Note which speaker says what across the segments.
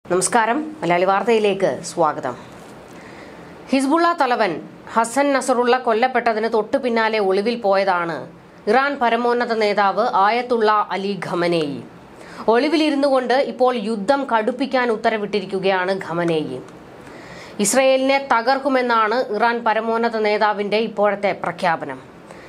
Speaker 1: നമസ്കാരം മലയാളി വാർത്തയിലേക്ക് സ്വാഗതം ഹിസ്ബുള്ള തലവൻ ഹസൻ നസറുള്ള കൊല്ലപ്പെട്ടതിന് തൊട്ടു പിന്നാലെ ഒളിവിൽ പോയതാണ് ഇറാൻ പരമോന്നത നേതാവ് ആയത്തുള്ള അലി ഖമനേയി ഒളിവിലിരുന്നു കൊണ്ട് ഇപ്പോൾ യുദ്ധം കടുപ്പിക്കാൻ ഉത്തരവിട്ടിരിക്കുകയാണ് ഖമനേയി ഇസ്രയേലിനെ തകർക്കുമെന്നാണ് ഇറാൻ പരമോന്നത നേതാവിന്റെ ഇപ്പോഴത്തെ പ്രഖ്യാപനം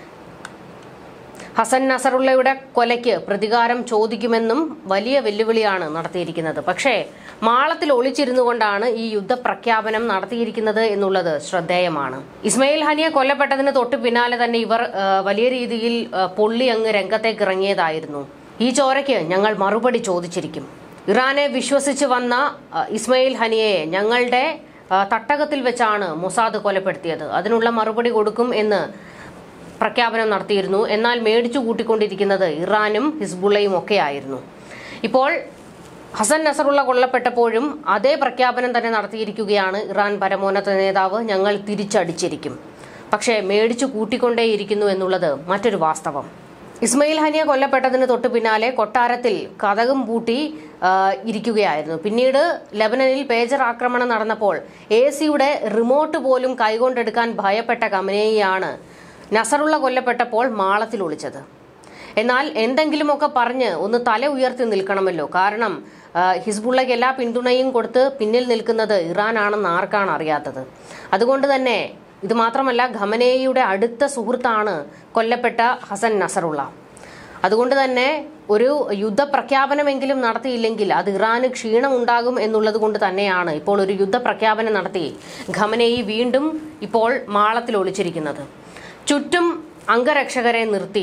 Speaker 1: ഹസൻ നസറുള്ളയുടെ കൊലയ്ക്ക് പ്രതികാരം ചോദിക്കുമെന്നും വലിയ വെല്ലുവിളിയാണ് നടത്തിയിരിക്കുന്നത് പക്ഷേ മാളത്തിൽ ഒളിച്ചിരുന്നു കൊണ്ടാണ് ഈ യുദ്ധപ്രഖ്യാപനം നടത്തിയിരിക്കുന്നത് എന്നുള്ളത് ശ്രദ്ധേയമാണ് ഇസ്മയിൽ ഹനിയെ കൊല്ലപ്പെട്ടതിന് തൊട്ട് പിന്നാലെ തന്നെ ഇവർ ആ, വലിയ രീതിയിൽ ആ, പൊള്ളി അങ്ങ് രംഗത്തേക്ക് ഇറങ്ങിയതായിരുന്നു ഈ ചോരയ്ക്ക് ഞങ്ങൾ മറുപടി ചോദിച്ചിരിക്കും ഇറാനെ വിശ്വസിച്ച് വന്ന ആ, ഇസ്മയിൽ ഹനിയെ ഞങ്ങളുടെ ആ, തട്ടകത്തിൽ വെച്ചാണ് മൊസാദ് കൊലപ്പെടുത്തിയത് അതിനുള്ള മറുപടി കൊടുക്കും എന്ന് പ്രഖ്യാപനം നടത്തിയിരുന്നു എന്നാൽ മേടിച്ചു കൂട്ടിക്കൊണ്ടിരിക്കുന്നത് ഇറാനും ഹിസ്ബുള്ളയും ഒക്കെയായിരുന്നു ഇപ്പോൾ ഹസൻ നസറുള്ള കൊല്ലപ്പെട്ടപ്പോഴും അതേ പ്രഖ്യാപനം തന്നെ നടത്തിയിരിക്കുകയാണ് ഇറാൻ പരമോന്നത നേതാവ് ഞങ്ങൾ തിരിച്ചടിച്ചിരിക്കും പക്ഷേ മേടിച്ചു കൂട്ടിക്കൊണ്ടേയിരിക്കുന്നു എന്നുള്ളത് മറ്റൊരു വാസ്തവം ഇസ്മയിൽ ഹനിയ കൊല്ലപ്പെട്ടതിന് തൊട്ടു പിന്നാലെ കൊട്ടാരത്തിൽ കഥകും പൂട്ടി ആ, ഇരിക്കുകയായിരുന്നു പിന്നീട് ലബനനിൽ പേജർ ആക്രമണം നടന്നപ്പോൾ എ സിയുടെ റിമോട്ട് പോലും കൈകൊണ്ടെടുക്കാൻ ഭയപ്പെട്ട കമനേയാണ് നസറുള്ള കൊല്ലപ്പെട്ടപ്പോൾ മാളത്തിൽ ഒളിച്ചത് എന്നാൽ എന്തെങ്കിലുമൊക്കെ പറഞ്ഞ് ഒന്ന് തല ഉയർത്തി നിൽക്കണമല്ലോ കാരണം ആ, ഹിസ്ബുള്ളയ്ക്ക് എല്ലാ പിന്തുണയും കൊടുത്ത് പിന്നിൽ നിൽക്കുന്നത് ഇറാനാണെന്ന് ആർക്കാണ് അറിയാത്തത് അതുകൊണ്ട് തന്നെ ഇത് മാത്രമല്ല ഖമനേയുടെ അടുത്ത സുഹൃത്താണ് കൊല്ലപ്പെട്ട ഹസൻ നസറുള്ള അതുകൊണ്ട് തന്നെ ഒരു യുദ്ധപ്രഖ്യാപനമെങ്കിലും നടത്തിയില്ലെങ്കിൽ അത് ഇറാന് ക്ഷീണമുണ്ടാകും എന്നുള്ളത് കൊണ്ട് തന്നെയാണ് ഇപ്പോൾ ഒരു യുദ്ധപ്രഖ്യാപനം നടത്തി ഖമനേയി വീണ്ടും ഇപ്പോൾ മാളത്തിൽ ഒളിച്ചിരിക്കുന്നത് ചുറ്റും അംഗരക്ഷകരെ നിർത്തി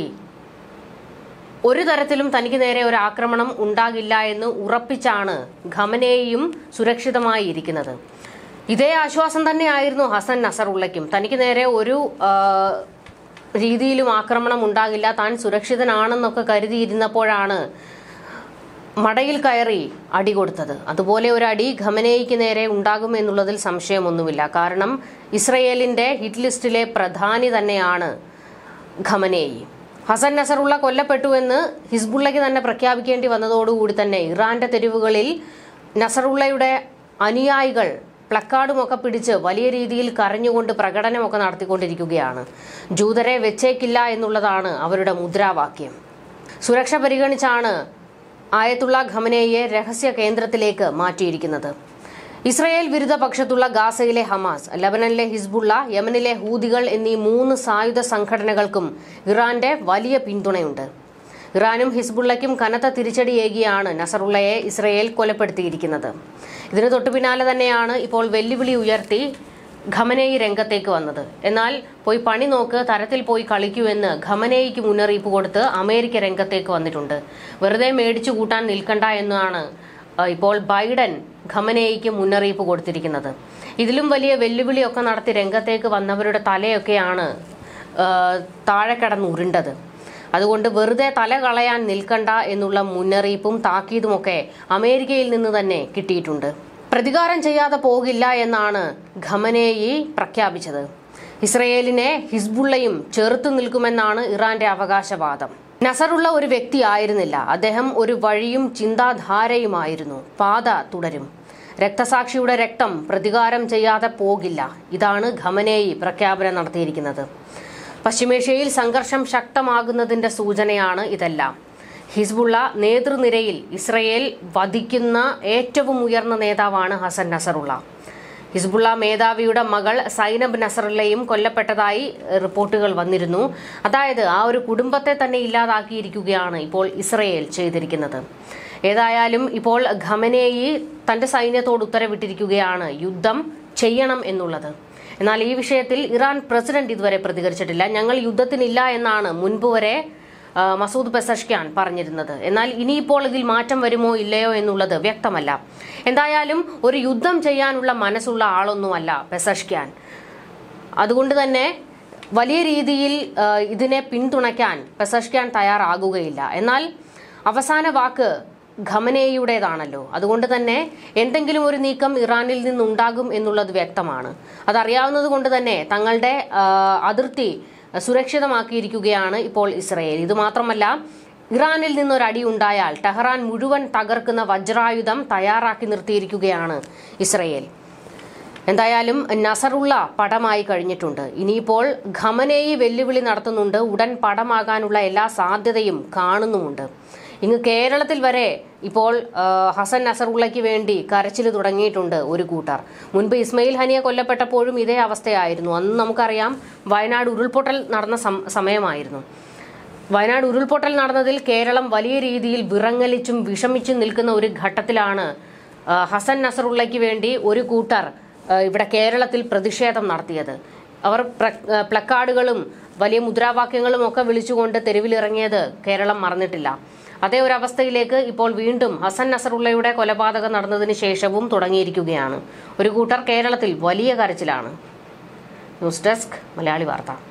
Speaker 1: ഒരു തരത്തിലും തനിക്ക് നേരെ ഒരു ആക്രമണം ഉണ്ടാകില്ല എന്ന് ഉറപ്പിച്ചാണ് ഖമനേയും സുരക്ഷിതമായി ഇരിക്കുന്നത് ഇതേ ആശ്വാസം തന്നെയായിരുന്നു ഹസൻ നസറുള്ളയ്ക്കും തനിക്ക് നേരെ ഒരു ആ, രീതിയിലും ആക്രമണം ഉണ്ടാകില്ല താൻ സുരക്ഷിതനാണെന്നൊക്കെ കരുതിയിരുന്നപ്പോഴാണ് മടയിൽ കയറി അടി കൊടുത്തത് അതുപോലെ ഒരു അടി ഖമനേയ്ക്ക് നേരെ ഉണ്ടാകും എന്നുള്ളതിൽ സംശയമൊന്നുമില്ല കാരണം ഇസ്രയേലിന്റെ ഹിറ്റ് ലിസ്റ്റിലെ പ്രധാനി തന്നെയാണ് ഖമനേയി ഹസൻ നസറുള്ള കൊല്ലപ്പെട്ടു എന്ന് ഹിസ്ബുള്ളയ്ക്ക് തന്നെ പ്രഖ്യാപിക്കേണ്ടി വന്നതോടുകൂടി തന്നെ ഇറാന്റെ തെരുവുകളിൽ നസറുള്ളയുടെ അനുയായികൾ പ്ലക്കാർഡുമൊക്കെ പിടിച്ച് വലിയ രീതിയിൽ കരഞ്ഞുകൊണ്ട് പ്രകടനമൊക്കെ നടത്തിക്കൊണ്ടിരിക്കുകയാണ് ജൂതരെ വെച്ചേക്കില്ല എന്നുള്ളതാണ് അവരുടെ മുദ്രാവാക്യം സുരക്ഷ പരിഗണിച്ചാണ് ആയത്തുള്ള ഖമനയെ രഹസ്യ കേന്ദ്രത്തിലേക്ക് മാറ്റിയിരിക്കുന്നത് ഇസ്രയേൽ വിരുദ്ധ പക്ഷത്തുള്ള ഗാസയിലെ ഹമാസ് ലബനനിലെ ഹിസ്ബുള്ള യമനിലെ ഹൂതികൾ എന്നീ മൂന്ന് സായുധ സംഘടനകൾക്കും ഇറാന്റെ വലിയ പിന്തുണയുണ്ട് ഇറാനും ഹിസ്ബുള്ളയ്ക്കും കനത്ത തിരിച്ചടിയേകിയാണ് നസറുള്ളയെ ഇസ്രയേൽ കൊലപ്പെടുത്തിയിരിക്കുന്നത് ഇതിന് തൊട്ടു പിന്നാലെ തന്നെയാണ് ഇപ്പോൾ വെല്ലുവിളി ഉയർത്തി ഖമനേയി രംഗത്തേക്ക് വന്നത് എന്നാൽ പോയി പണി നോക്ക് തരത്തിൽ പോയി കളിക്കൂ എന്ന് ഖമനേയിക്ക് മുന്നറിയിപ്പ് കൊടുത്ത് അമേരിക്ക രംഗത്തേക്ക് വന്നിട്ടുണ്ട് വെറുതെ മേടിച്ചു കൂട്ടാൻ നിൽക്കണ്ട എന്നാണ് ആ, ഇപ്പോൾ ബൈഡൻ ഖമനേയിക്ക് മുന്നറിയിപ്പ് കൊടുത്തിരിക്കുന്നത് ഇതിലും വലിയ വെല്ലുവിളിയൊക്കെ നടത്തി രംഗത്തേക്ക് വന്നവരുടെ തലയൊക്കെയാണ് ആ, താഴെ കിടന്ന് ഉരുണ്ടത് അതുകൊണ്ട് വെറുതെ തല കളയാൻ നിൽക്കണ്ട എന്നുള്ള മുന്നറിയിപ്പും താക്കീതുമൊക്കെ അമേരിക്കയിൽ നിന്ന് തന്നെ കിട്ടിയിട്ടുണ്ട് പ്രതികാരം ചെയ്യാതെ പോകില്ല എന്നാണ് ഖമനേയി പ്രഖ്യാപിച്ചത് ഇസ്രയേലിനെ ഹിസ്ബുള്ളയും ചെറുത്തു നിൽക്കുമെന്നാണ് ഇറാന്റെ അവകാശവാദം നസറുള്ള ഒരു വ്യക്തി ആയിരുന്നില്ല അദ്ദേഹം ഒരു വഴിയും ചിന്താധാരയുമായിരുന്നു പാത തുടരും രക്തസാക്ഷിയുടെ രക്തം പ്രതികാരം ചെയ്യാതെ പോകില്ല ഇതാണ് ഖമനേയി പ്രഖ്യാപനം നടത്തിയിരിക്കുന്നത് പശ്ചിമേഷ്യയിൽ സംഘർഷം ശക്തമാകുന്നതിന്റെ സൂചനയാണ് ഇതെല്ലാം ഹിസ്ബുള്ള നേതൃനിരയിൽ ഇസ്രയേൽ വധിക്കുന്ന ഏറ്റവും ഉയർന്ന നേതാവാണ് ഹസൻ നസറുള്ള ഹിസ്ബുള്ള മേധാവിയുടെ മകൾ സൈനബ് നസറുള്ളയും കൊല്ലപ്പെട്ടതായി റിപ്പോർട്ടുകൾ വന്നിരുന്നു അതായത് ആ ഒരു കുടുംബത്തെ തന്നെ ഇല്ലാതാക്കിയിരിക്കുകയാണ് ഇപ്പോൾ ഇസ്രയേൽ ചെയ്തിരിക്കുന്നത് ഏതായാലും ഇപ്പോൾ ഖമനേയി തന്റെ സൈന്യത്തോട് ഉത്തരവിട്ടിരിക്കുകയാണ് യുദ്ധം ചെയ്യണം എന്നുള്ളത് എന്നാൽ ഈ വിഷയത്തിൽ ഇറാൻ പ്രസിഡന്റ് ഇതുവരെ പ്രതികരിച്ചിട്ടില്ല ഞങ്ങൾ യുദ്ധത്തിനില്ല എന്നാണ് മുൻപ് വരെ ആ, മസൂദ് പെസഷ്ക്യാൻ പറഞ്ഞിരുന്നത് എന്നാൽ ഇനിയിപ്പോൾ ഇതിൽ മാറ്റം വരുമോ ഇല്ലയോ എന്നുള്ളത് വ്യക്തമല്ല എന്തായാലും ഒരു യുദ്ധം ചെയ്യാനുള്ള മനസ്സുള്ള ആളൊന്നുമല്ല പെസഷ്ക്യാൻ അതുകൊണ്ട് തന്നെ വലിയ രീതിയിൽ ആ, ഇതിനെ പിന്തുണയ്ക്കാൻ പെസഷ്ക്യാൻ തയ്യാറാകുകയില്ല എന്നാൽ അവസാന വാക്ക് ഖമനേയുടേതാണല്ലോ അതുകൊണ്ട് തന്നെ എന്തെങ്കിലും ഒരു നീക്കം ഇറാനിൽ നിന്നുണ്ടാകും എന്നുള്ളത് വ്യക്തമാണ് അതറിയാവുന്നത് കൊണ്ട് തന്നെ തങ്ങളുടെ ആ, അതിർത്തി സുരക്ഷിതമാക്കിയിരിക്കുകയാണ് ഇപ്പോൾ ഇസ്രയേൽ ഇത് മാത്രമല്ല ഇറാനിൽ നിന്നൊരടി ഉണ്ടായാൽ ടെഹ്റാൻ മുഴുവൻ തകർക്കുന്ന വജ്രായുധം തയ്യാറാക്കി നിർത്തിയിരിക്കുകയാണ് ഇസ്രയേൽ എന്തായാലും നസറുള്ള പടമായി കഴിഞ്ഞിട്ടുണ്ട് ഇനിയിപ്പോൾ ഖമനേയി വെല്ലുവിളി നടത്തുന്നുണ്ട് ഉടൻ പടമാകാനുള്ള എല്ലാ സാധ്യതയും കാണുന്നുമുണ്ട് ഇങ്ങ് കേരളത്തിൽ വരെ ഇപ്പോൾ ആ, ഹസൻ നസറുള്ളയ്ക്ക് വേണ്ടി കരച്ചിൽ തുടങ്ങിയിട്ടുണ്ട് ഒരു കൂട്ടർ മുൻപ് ഇസ്മയിൽ ഹനിയ കൊല്ലപ്പെട്ടപ്പോഴും ഇതേ അവസ്ഥയായിരുന്നു അന്ന് നമുക്കറിയാം വയനാട് ഉരുൾപൊട്ടൽ നടന്ന സം- സമയമായിരുന്നു വയനാട് ഉരുൾപൊട്ടൽ നടന്നതിൽ കേരളം വലിയ രീതിയിൽ വിറങ്ങലിച്ചും വിഷമിച്ചും നിൽക്കുന്ന ഒരു ഘട്ടത്തിലാണ് ആ, ഹസൻ നസറുള്ളയ്ക്ക് വേണ്ടി ഒരു കൂട്ടർ ആ, ഇവിടെ കേരളത്തിൽ പ്രതിഷേധം നടത്തിയത് അവർ പ്ര- ആ, പ്ലക്കാർഡുകളും വലിയ മുദ്രാവാക്യങ്ങളും ഒക്കെ വിളിച്ചുകൊണ്ട് തെരുവിലിറങ്ങിയത് കേരളം മറന്നിട്ടില്ല അതേ ഒരു അവസ്ഥയിലേക്ക് ഇപ്പോൾ വീണ്ടും ഹസൻ നസറുള്ളയുടെ കൊലപാതകം നടന്നതിന് ശേഷവും തുടങ്ങിയിരിക്കുകയാണ് ഒരു കൂട്ടർ കേരളത്തിൽ വലിയ കരച്ചിലാണ് ന്യൂസ് ഡെസ്ക് മലയാളി വാർത്ത